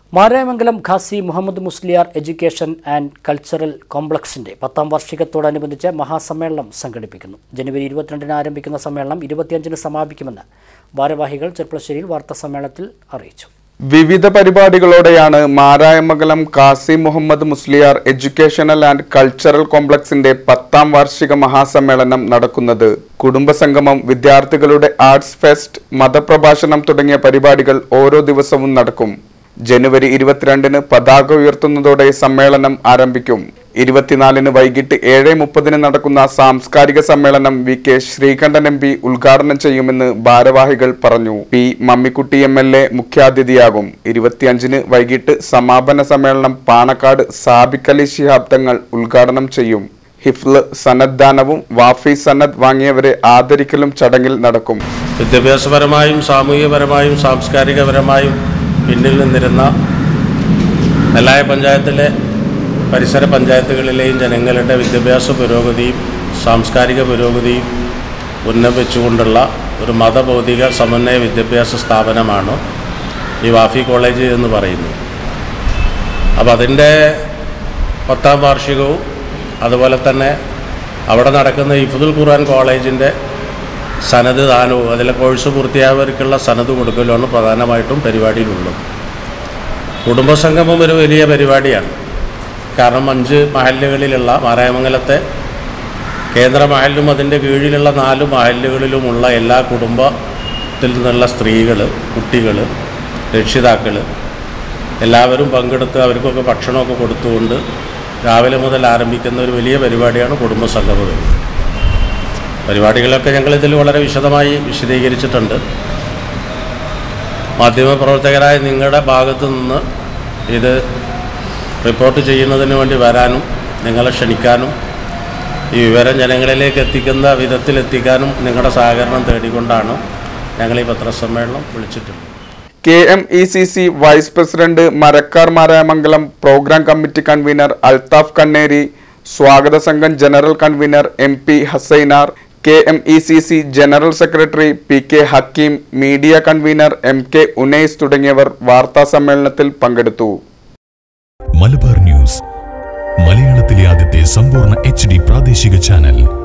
Marayamangalam Qazi Muhammad Musliyar education and cultural കോംപ്ലക്സിന്റെ പത്താം വാർഷികത്തോടനുബന്ധിച്ച് മഹാസമ്മേളനം സംഘടിപ്പിക്കുന്നു ജനുവരി ഇരുപത്തിരണ്ടിന് ആരംഭിക്കുന്ന സമ്മേളനം ഇരുപത്തിയഞ്ചിന് സമാപിക്കുമെന്ന് ഭാരവാഹികൾ ചെർപ്പളശ്ശേരിയിൽ വാർത്താസമ്മേളനത്തിൽ അറിയിച്ചു വിവിധ പരിപാടികളോടെയാണ് Marayamangalam Qazi Muhammad Musliyar educational and cultural കോംപ്ലക്സിന്റെ പത്താം വാർഷിക മഹാസമ്മേളനം നടക്കുന്നത് കുടുംബസംഗമം വിദ്യാർത്ഥികളുടെ ആർട്സ് ഫെസ്റ്റ് മതപ്രഭാഷണം തുടങ്ങിയ പരിപാടികൾ ഓരോ ദിവസവും നടക്കും ജനുവരി ഇരുപത്തിരണ്ടിന് പതാക ഉയർത്തുന്നതോടെ സമ്മേളനം ആരംഭിക്കും ഇരുപത്തിനാലിന് വൈകിട്ട് ഏഴ് മുപ്പതിന് നടക്കുന്ന സാംസ്കാരിക സമ്മേളനം V K Sreekandan M P ഉദ്ഘാടനം ചെയ്യുമെന്ന് ഭാരവാഹികൾ പറഞ്ഞു P Mammikutty M L A മുഖ്യാതിഥിയാകും ഇരുപത്തിയഞ്ചിന് വൈകിട്ട് സമാപന സമ്മേളനം പാണക്കാട് സാബിക് അലി ശിഹാബ് തങ്ങൾ ഉദ്ഘാടനം ചെയ്യും ഹിഫ്ല് സന്നദ്ദാനവും വാഫി സന്നദ് വാങ്ങിയവരെ ആദരിക്കലും ചടങ്ങിൽ നടക്കും വിദ്യാഭ്യാസപരമായും സാമൂഹികപരമായും സാംസ്കാരികപരമായും പിന്നിൽ നിന്നിരുന്ന നെല്ലായ പഞ്ചായത്തിലെ പരിസര പഞ്ചായത്തുകളിലെയും ജനങ്ങളുടെ വിദ്യാഭ്യാസ പുരോഗതിയും സാംസ്കാരിക പുരോഗതിയും ഉന്നമിച്ചുകൊണ്ടുള്ള ഒരു മതബൗദ്ധിക സമന്വയ വിദ്യാഭ്യാസ സ്ഥാപനമാണ് ഈ വാഫി കോളേജ് എന്ന് പറയുന്നത് അപ്പോൾ അതിൻ്റെ പത്താം വാർഷികവും അതുപോലെ തന്നെ അവിടെ നടക്കുന്ന ഇഫുദുൽ ഖുർആൻ കോളേജിൻ്റെ സനത് ദാനവും അതിലെ കോഴ്സ് പൂർത്തിയായവർക്കുള്ള സനത് കൊടുക്കലുമാണ് പ്രധാനമായിട്ടും പരിപാടിയിലുള്ളത് കുടുംബസംഗമം ഒരു വലിയ പരിപാടിയാണ് കാരണം അഞ്ച് മഹല്ലുകളിലുള്ള മാരായമംഗലത്തെ കേന്ദ്ര മഹലിലും അതിൻ്റെ കീഴിലുള്ള നാല് മഹല്ലുകളിലുമുള്ള എല്ലാ കുടുംബത്തിൽ നിന്നുള്ള സ്ത്രീകൾ കുട്ടികൾ രക്ഷിതാക്കൾ എല്ലാവരും പങ്കെടുത്ത് അവർക്കൊക്കെ ഭക്ഷണമൊക്കെ കൊടുത്തുകൊണ്ട് രാവിലെ മുതൽ ആരംഭിക്കുന്ന ഒരു വലിയ പരിപാടിയാണ് കുടുംബസംഗമം പരിപാടികളൊക്കെ ഞങ്ങളിതിൽ വളരെ വിശദമായി വിശദീകരിച്ചിട്ടുണ്ട് മാധ്യമപ്രവർത്തകരായ നിങ്ങളുടെ ഭാഗത്തു നിന്ന് ഇത് റിപ്പോർട്ട് ചെയ്യുന്നതിന് വേണ്ടി വരാനും നിങ്ങളെ ക്ഷണിക്കാനും ഈ വിവരം ജനങ്ങളിലേക്ക് എത്തിക്കുന്ന വിധത്തിലെത്തിക്കാനും നിങ്ങളുടെ സഹകരണം തേടിക്കൊണ്ടാണ് ഞങ്ങൾ ഈ പത്രസമ്മേളനം വിളിച്ചിട്ടുള്ളത് K M E C C vice president Marakkar Marayamangalam programme committee convener Altaf Kanneri സ്വാഗത സംഘം general convener M P Hassainar K M E C C general secretary P K Hakeem media convener M K Unais തുടങ്ങിയവർ വാർത്താ സമ്മേളനത്തിൽ പങ്കെടുത്തു മലബാർ ന്യൂസ് മലയാളത്തിലെ ആദ്യത്തെ സമ്പൂർണ്ണ എച്ച് ഡി പ്രാദേശിക ചാനൽ